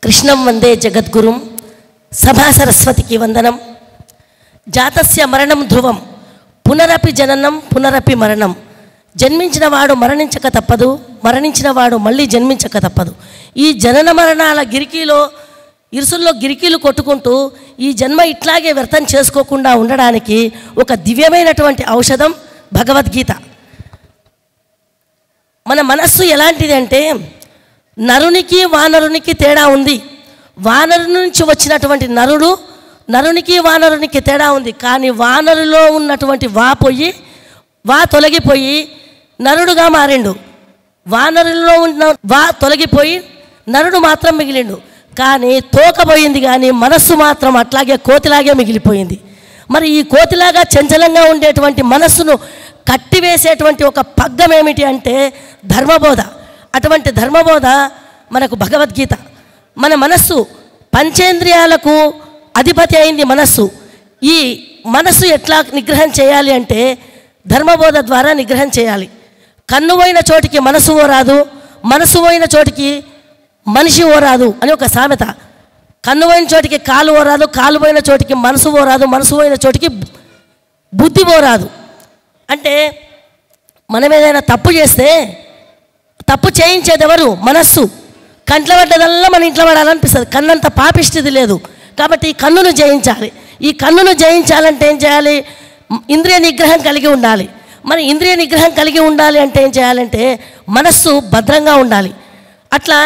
కృష్ణం వందే జగద్గురుం సభా సరస్వతికి వందనం జాతస్య మరణం ధ్రువం పునరపి జననం పునరపి మరణం జన్మించిన వాడు మరణించక తప్పదు మరణించిన వాడు మళ్ళీ జన్మించక తప్పదు ఈ జనన మరణాల గిరికీలో ఇరుసుల్లో గిరికీలు కొట్టుకుంటూ ఈ జన్మ ఇట్లాగే వ్యర్థం చేసుకోకుండా ఉండడానికి ఒక దివ్యమైనటువంటి ఔషధం భగవద్గీత మన మనస్సు ఎలాంటిది అంటే నరునికి వానరునికి తేడా ఉంది వానరు నుంచి వచ్చినటువంటి నరుడు నరునికి వానరునికి తేడా ఉంది కానీ వానరులో ఉన్నటువంటి వా పోయి వా తొలగిపోయి నరుడుగా మారిండు వానరులో ఉన్న వా తొలగిపోయి నరుడు మాత్రం మిగిలిండు కానీ తోకపోయింది కానీ మనస్సు మాత్రం అట్లాగే కోతిలాగే మిగిలిపోయింది మరి ఈ కోతిలాగా చంచలంగా ఉండేటువంటి మనస్సును కట్టివేసేటువంటి ఒక పగ్గం ఏమిటి అంటే ధర్మబోధ అటువంటి ధర్మబోధ మనకు భగవద్గీత మన మనస్సు పంచేంద్రియాలకు అధిపతి అయింది మనస్సు ఈ మనస్సు ఎట్లా నిగ్రహం చేయాలి అంటే ధర్మబోధ ద్వారా నిగ్రహం చేయాలి కన్ను పోయిన చోటికి మనసు ఓరాదు మనసు పోయిన చోటికి మనిషి ఓరాదు అని ఒక సామెత కన్ను పోయిన చోటికి కాలు ఓరాదు కాలు పోయిన చోటికి మనసు ఓరాదు మనసు పోయిన చోటికి బుద్ధి పోరాదు అంటే మనం ఏదైనా తప్పు చేస్తే తప్పు చేయించేది ఎవరు మనస్సు కంట్ల పడ్డదల్లా మన ఇంట్లో పడాలనిపిస్తుంది కన్నంత పాపిష్టిది లేదు కాబట్టి ఈ కన్నును జయించాలి ఈ కన్నును జయించాలంటే ఏం చేయాలి ఇంద్రియ నిగ్రహం కలిగి ఉండాలి మరి ఇంద్రియ నిగ్రహం కలిగి ఉండాలి అంటే ఏం చేయాలంటే మనస్సు భద్రంగా ఉండాలి అట్లా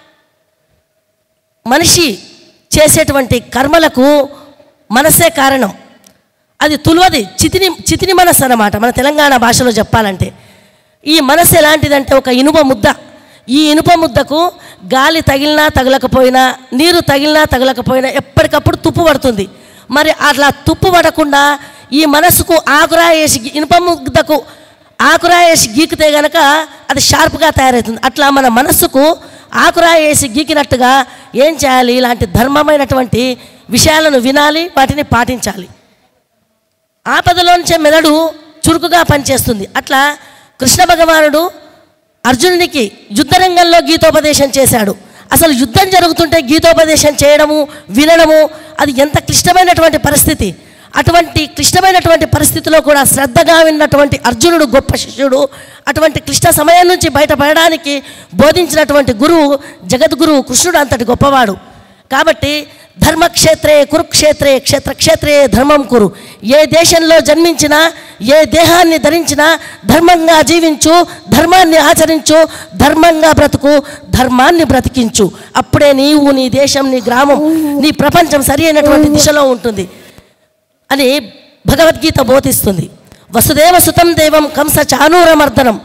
మనిషి చేసేటువంటి కర్మలకు మనస్సే కారణం అది తులవది చితిని చితిని మనస్సు అన్నమాట మన తెలంగాణ భాషలో చెప్పాలంటే ఈ మనస్సు ఎలాంటిదంటే ఒక ఇనుప ముద్ద ఈ ఇనుప ముద్దకు గాలి తగిలినా తగలకపోయినా నీరు తగిలినా తగలకపోయినా ఎప్పటికప్పుడు తుప్పు పడుతుంది మరి అట్లా తుప్పు పడకుండా ఈ మనస్సుకు ఆకురా వేసి గి- ఇనుప ముద్దకు ఆకురా వేసి గీకితే గనక అది షార్ప్గా తయారవుతుంది అట్లా మన మనస్సుకు ఆకురా వేసి గీకినట్టుగా ఏం చేయాలి ఇలాంటి ధర్మమైనటువంటి విషయాలను వినాలి వాటిని పాటించాలి ఆపదలోంచే మెదడు చురుకుగా పనిచేస్తుంది అట్లా కృష్ణ భగవానుడు అర్జునునికి యుద్ధరంగంలో గీతోపదేశం చేశాడు అసలు యుద్ధం జరుగుతుంటే గీతోపదేశం చేయడము వినడము అది ఎంత క్లిష్టమైనటువంటి పరిస్థితి అటువంటి క్లిష్టమైనటువంటి పరిస్థితిలో కూడా శ్రద్ధగా విన్నటువంటి అర్జునుడు గొప్ప శిష్యుడు అటువంటి క్లిష్ట సమయం నుంచి బయటపడడానికి బోధించినటువంటి గురువు జగద్గురువు కృష్ణుడు అంతటి గొప్పవాడు కాబట్టి ధర్మక్షేత్రే కురుక్షేత్రే క్షేత్రక్షేత్రే ధర్మం కురు ఏ దేశంలో జన్మించినా ఏ దేహాన్ని ధరించినా ధర్మంగా జీవించు ధర్మాన్ని ఆచరించు ధర్మంగా బ్రతుకు ధర్మాన్ని బ్రతికించు అప్పుడే నీవు నీ దేశం నీ గ్రామం నీ ప్రపంచం సరి అయినటువంటి దిశలో ఉంటుంది అని భగవద్గీత బోధిస్తుంది వసుదేవ సుతం దేవం కంస చానూరమర్దనం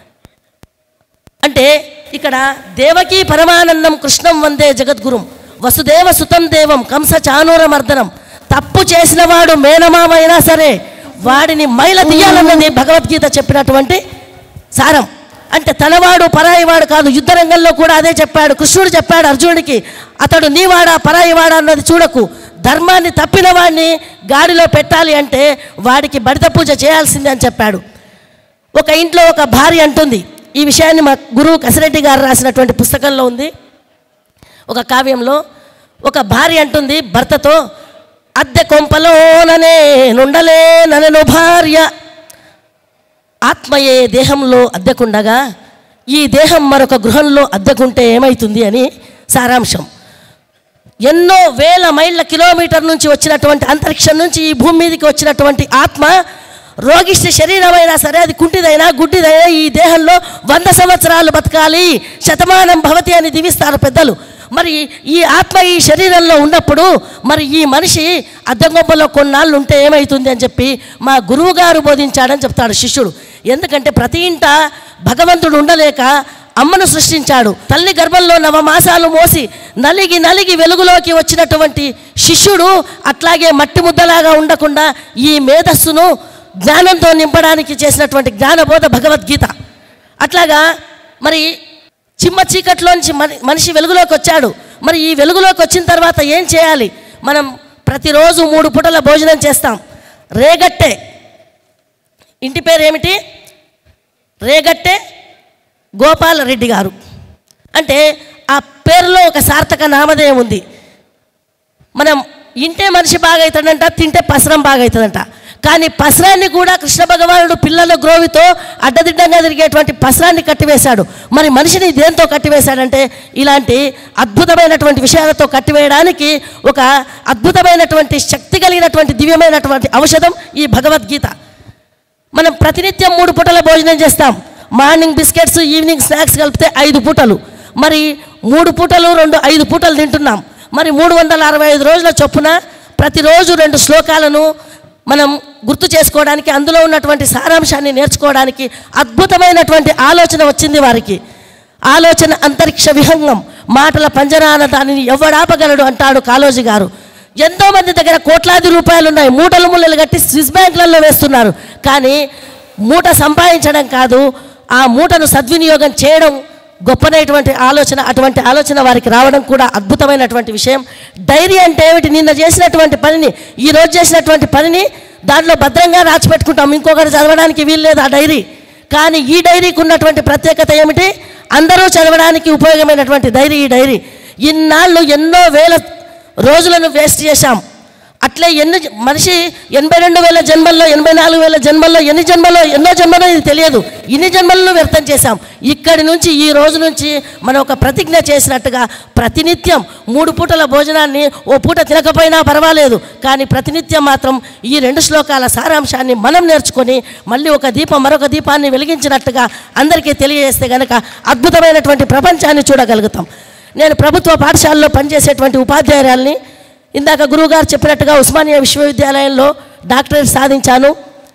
అంటే ఇక్కడ దేవకీ పరమానందం కృష్ణం వందే జగద్గురుం వసుదేవ సుతం దేవం కంస చానూరమర్దనం తప్పు చేసిన వాడు మేనమామైనా సరే వాడిని మైల తీయాలన్నది భగవద్గీత చెప్పినటువంటి సారం అంటే తనవాడు పరాయివాడు కాదు యుద్ధరంగంలో కూడా అదే చెప్పాడు కృష్ణుడు చెప్పాడు అర్జునుడికి అతడు నీవాడా పరాయివాడా అన్నది చూడకు ధర్మాన్ని తప్పిన వాడిని గాడిలో పెట్టాలి అంటే వాడికి బడిత పూజ చేయాల్సిందే అని చెప్పాడు ఒక ఇంట్లో ఒక భార్య అంటుంది ఈ విషయాన్ని మా గురువు కసిరెడ్డి గారు రాసినటువంటి పుస్తకంలో ఉంది ఒక కావ్యంలో ఒక భార్య అంటుంది భర్తతో అద్దె కొంపలోననే నుండలే ననను భార్య ఆత్మయే దేహంలో అద్దెకుండగా ఈ దేహం మరొక గృహంలో అద్దెకుంటే ఏమవుతుంది అని సారాంశం ఎన్నో వేల మైళ్ళ కిలోమీటర్ నుంచి వచ్చినటువంటి అంతరిక్షం నుంచి ఈ భూమి మీదకి వచ్చినటువంటి ఆత్మ రోగిష్ట శరీరమైనా సరే అది కుంటిదైనా గుడ్డిదైనా ఈ దేహంలో వంద సంవత్సరాలు బతకాలి శతమానం భవతి అని దీవిస్తారు పెద్దలు మరి ఈ ఆత్మ ఈ శరీరంలో ఉన్నప్పుడు మరి ఈ మనిషి అద్దెగొప్పలో కొన్నాళ్ళు ఉంటే ఏమవుతుంది అని చెప్పి మా గురువు గారు బోధించాడని చెప్తాడు శిష్యుడు ఎందుకంటే ప్రతి ఇంట భగవంతుడు ఉండలేక అమ్మను సృష్టించాడు తల్లి గర్భంలో నవమాసాలు మోసి నలిగి నలిగి వెలుగులోకి వచ్చినటువంటి శిష్యుడు అట్లాగే మట్టి ముద్దలాగా ఉండకుండా ఈ మేధస్సును జ్ఞానంతో నింపడానికి చేసినటువంటి జ్ఞానబోధ భగవద్గీత అట్లాగా మరి చిమ్మ చీకట్లోంచి మని మనిషి వెలుగులోకి వచ్చాడు మరి ఈ వెలుగులోకి వచ్చిన తర్వాత ఏం చేయాలి మనం ప్రతిరోజు మూడు పూటల భోజనం చేస్తాం రేగట్టే ఇంటి పేరు ఏమిటి రేగట్టే గోపాలరెడ్డి గారు అంటే ఆ పేరులో ఒక సార్థక నామధేయం ఉంది మనం ఇంటే మనిషి బాగా అవుతాడంట తింటే పసరం బాగా అవుతుందంట కానీ పసరాన్ని కూడా కృష్ణ భగవానుడు పిల్లల గ్రోవితో అడ్డదిడ్డంగా తిరిగేటువంటి పసరాన్ని కట్టివేశాడు మరి మనిషిని దేంతో కట్టివేశాడంటే ఇలాంటి అద్భుతమైనటువంటి విషయాలతో కట్టివేయడానికి ఒక అద్భుతమైనటువంటి శక్తి కలిగినటువంటి దివ్యమైనటువంటి ఔషధం ఈ భగవద్గీత మనం ప్రతినిత్యం మూడు పూటల భోజనం చేస్తాం మార్నింగ్ బిస్కెట్స్ ఈవినింగ్ స్నాక్స్ కలిపితే ఐదు పూటలు మరి మూడు పూటలు రెండు ఐదు పూటలు తింటున్నాం మరి మూడు వందల అరవై ఐదు రోజుల చొప్పున ప్రతిరోజు రెండు శ్లోకాలను మనం గుర్తు చేసుకోవడానికి అందులో ఉన్నటువంటి సారాంశాన్ని నేర్చుకోవడానికి అద్భుతమైనటువంటి ఆలోచన వచ్చింది వారికి ఆలోచన అంతరిక్ష విహంగం మాటల పంజరాన దానిని ఎవడాపగలడు అంటాడు కాళోజీ గారు ఎంతో మంది దగ్గర కోట్లాది రూపాయలు ఉన్నాయి మూటలు ముళ్ళలు కట్టి స్విస్ బ్యాంకులలో వేస్తున్నారు కానీ మూట సంపాదించడం కాదు ఆ మూటను సద్వినియోగం చేయడం గొప్పనైనటువంటి ఆలోచన అటువంటి ఆలోచన వారికి రావడం కూడా అద్భుతమైనటువంటి విషయం డైరీ అంటే ఏమిటి నిన్న చేసినటువంటి పనిని ఈ రోజు చేసినటువంటి పనిని దాంట్లో భద్రంగా రాచిపెట్టుకుంటాం ఇంకొకరు చదవడానికి వీల్లేదు ఆ డైరీ కానీ ఈ డైరీకి ఉన్నటువంటి ప్రత్యేకత ఏమిటి అందరూ చదవడానికి ఉపయోగమైనటువంటి డైరీ ఈ డైరీ ఇన్నాళ్ళు ఎన్నో వేల రోజులను వేస్ట్ చేశాం అట్లే ఎన్ని మనిషి ఎనభై రెండు వేల జన్మల్లో ఎనభై నాలుగు వేల జన్మల్లో ఎన్ని జన్మలో ఎన్నో జన్మలో ఇది తెలియదు ఇన్ని జన్మలను వ్యర్థం చేశాం ఇక్కడి నుంచి ఈ రోజు నుంచి మనం ఒక ప్రతిజ్ఞ చేసినట్టుగా ప్రతినిత్యం మూడు పూటల భోజనాన్ని ఓ పూట తినకపోయినా పర్వాలేదు కానీ ప్రతినిత్యం మాత్రం ఈ రెండు శ్లోకాల సారాంశాన్ని మనం నేర్చుకొని మళ్ళీ ఒక దీపం మరొక దీపాన్ని వెలిగించినట్టుగా అందరికీ తెలియజేస్తే గనక అద్భుతమైనటువంటి ప్రపంచాన్ని చూడగలుగుతాం నేను ప్రభుత్వ పాఠశాలలో పనిచేసేటువంటి ఉపాధ్యాయురాల్ని ఇందాక గురువుగారు చెప్పినట్టుగా ఉస్మానియా విశ్వవిద్యాలయంలో డాక్టరేట్ సాధించాను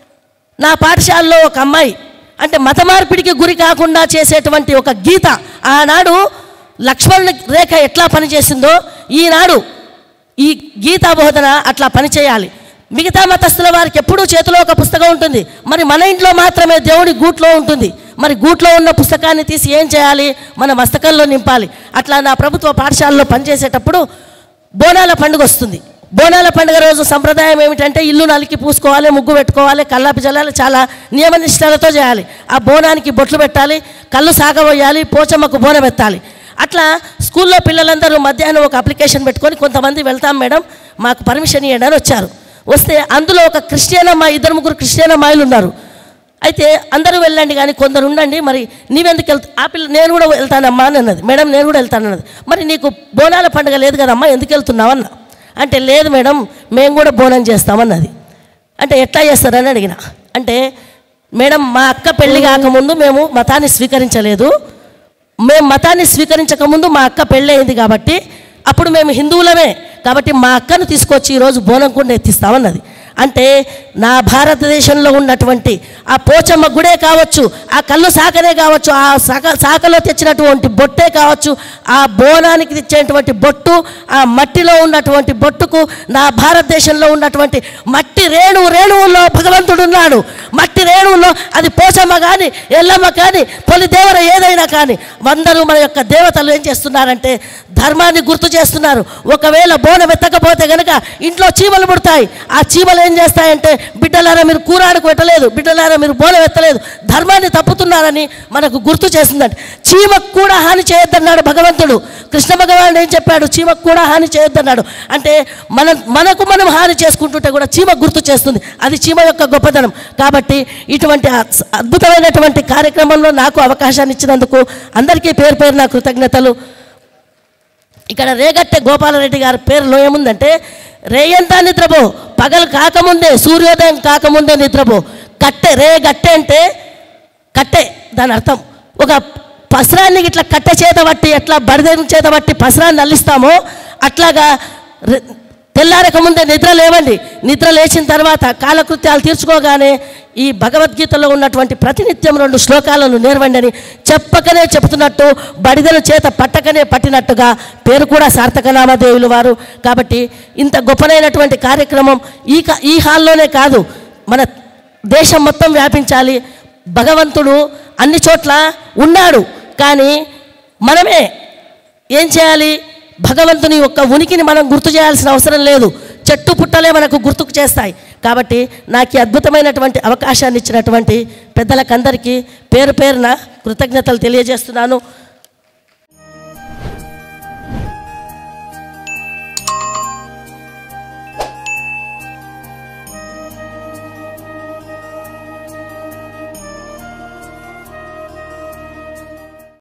నా పాఠశాలలో ఒక అమ్మాయి అంటే మత మార్పిడికి గురి కాకుండా చేసేటువంటి ఒక గీత ఆనాడు లక్ష్మణ్ రేఖ ఎట్లా పనిచేసిందో ఈనాడు ఈ గీతా బోధన అట్లా పనిచేయాలి మిగతా మతస్థుల వారికి ఎప్పుడూ చేతిలో ఒక పుస్తకం ఉంటుంది మరి మన ఇంట్లో మాత్రమే దేవుడి గూట్లో ఉంటుంది మరి గూట్లో ఉన్న పుస్తకాన్ని తీసి ఏం చేయాలి మన మస్తకంలో నింపాలి అట్లా నా ప్రభుత్వ పాఠశాలలో పనిచేసేటప్పుడు బోనాల పండుగ వస్తుంది బోనాల పండుగ రోజు సంప్రదాయం ఏమిటంటే ఇల్లు నలికి పూసుకోవాలి ముగ్గు పెట్టుకోవాలి కల్లాపి జల్లాలి చాలా నియమ నిష్టలతో చేయాలి ఆ బోనానికి బొట్లు పెట్టాలి కళ్ళు సాగబోయాలి పోచమ్మకు బోనం ఎత్తాలి అట్లా స్కూల్లో పిల్లలందరూ మధ్యాహ్నం ఒక అప్లికేషన్ పెట్టుకొని కొంతమంది వెళ్తాం మేడం మాకు పర్మిషన్ ఇవ్వండి అని వచ్చారు వస్తే అందులో ఒక క్రిస్టియన్ అమ్మాయి ఇద్దరు ముగ్గురు క్రిస్టియన్ అమ్మాయిలు ఉన్నారు అయితే అందరూ వెళ్ళండి కానీ కొందరు ఉండండి మరి నీవెందుకు వెళ్తా ఆ పిల్ల నేను కూడా వెళ్తానమ్మా అని అన్నది మేడం నేను కూడా వెళ్తానన్నది మరి నీకు బోనాల పండుగ లేదు కదమ్మా ఎందుకు వెళ్తున్నావు అన్న అంటే లేదు మేడం మేము కూడా బోనం చేస్తామన్నది అంటే ఎట్లా చేస్తారని అడిగిన అంటే మేడం మా అక్క పెళ్లి కాకముందు మేము మతాన్ని స్వీకరించలేదు మేము మతాన్ని స్వీకరించకముందు మా అక్క పెళ్ళి అయింది కాబట్టి అప్పుడు మేము హిందువులమే కాబట్టి మా అక్కను తీసుకొచ్చి ఈరోజు బోనం కుండ ఎత్తిస్తామన్నది అంటే నా భారతదేశంలో ఉన్నటువంటి ఆ పోచమ్మ గుడే కావచ్చు ఆ కళ్ళు సాకనే కావచ్చు ఆ సాక సాకలో తెచ్చినటువంటి బొట్టే కావచ్చు ఆ బోనానికి తెచ్చేటువంటి బొట్టు ఆ మట్టిలో ఉన్నటువంటి బొట్టుకు నా భారతదేశంలో ఉన్నటువంటి మట్టి రేణువు రేణువుల్లో భగవంతుడు ఉన్నాడు మట్టి రేణువులో అది పోచమ్మ కానీ ఎల్లమ్మ కానీ తొలి దేవర ఏదైనా కానీ అందరూ మన యొక్క దేవతలు ఏం చేస్తున్నారంటే ధర్మాన్ని గుర్తు చేస్తున్నారు ఒకవేళ బోనం ఎత్తకపోతే కనుక ఇంట్లో చీమలు పుడతాయి ఆ చీమలు ఏం చేస్తాయంటే బిడ్డలారా మీరు కూరాడుకు పెట్టలేదు బిడ్డలారా మీరు బోనం ఎత్తలేదు ధర్మాన్ని తప్పుతున్నారని మనకు గుర్తు చేస్తుందంట చీమకు కూడా హాని చేయొద్దన్నాడు భగవంతుడు కృష్ణ భగవానుడు ఏం చెప్పాడు చీమకు కూడా హాని చేయొద్దన్నాడు అంటే మన మనకు మనం హాని చేసుకుంటుంటే కూడా చీమ గుర్తు చేస్తుంది అది చీమ యొక్క గొప్పతనం కాబట్టి ఇటువంటి అ- అద్భుతమైనటువంటి కార్యక్రమంలో నాకు అవకాశాన్ని ఇచ్చినందుకు అందరికీ పేరు పేరు నా కృతజ్ఞతలు ఇక్కడ రేగట్టె గోపాలరెడ్డి గారి పేరులో ఏముందంటే రేయంతా నిద్రపో పగలు కాకముందే సూర్యోదయం కాకముందే నిద్రపో కట్టె రే గట్టె అంటే కట్టె దాని అర్థం ఒక పసరాన్ని ఇట్లా కట్టె చేత బట్టి ఎట్లా బడిదెం చేత బట్టి పసరాన్ని అల్లిస్తామో అట్లాగా రె- తెల్లారక ముందే నిద్ర లేవండి నిద్ర లేచిన తర్వాత కాలకృత్యాలు తీర్చుకోగానే ఈ భగవద్గీతలో ఉన్నటువంటి ప్రతినిత్యం రెండు శ్లోకాలను నేర్వండి అని చెప్పకనే చెప్తున్నట్టు బడిదల చేత పట్టకనే పట్టినట్టుగా పేరు కూడా సార్థకనామదేవులు వారు కాబట్టి ఇంత గొప్పనైనటువంటి కార్యక్రమం ఈ కా- ఈ హాల్లోనే కాదు మన దేశం మొత్తం వ్యాపించాలి భగవంతుడు అన్ని చోట్ల ఉన్నాడు కానీ మనమే ఏం చేయాలి భగవంతుని యొక్క ఉనికిని మనం గుర్తు చేయాల్సిన అవసరం లేదు చెట్టు పుట్టలే మనకు గుర్తుకు చేస్తాయి కాబట్టి నాకు ఈ అద్భుతమైనటువంటి అవకాశాన్ని ఇచ్చినటువంటి పెద్దలకందరికీ పేరు పేరున కృతజ్ఞతలు తెలియజేస్తున్నాను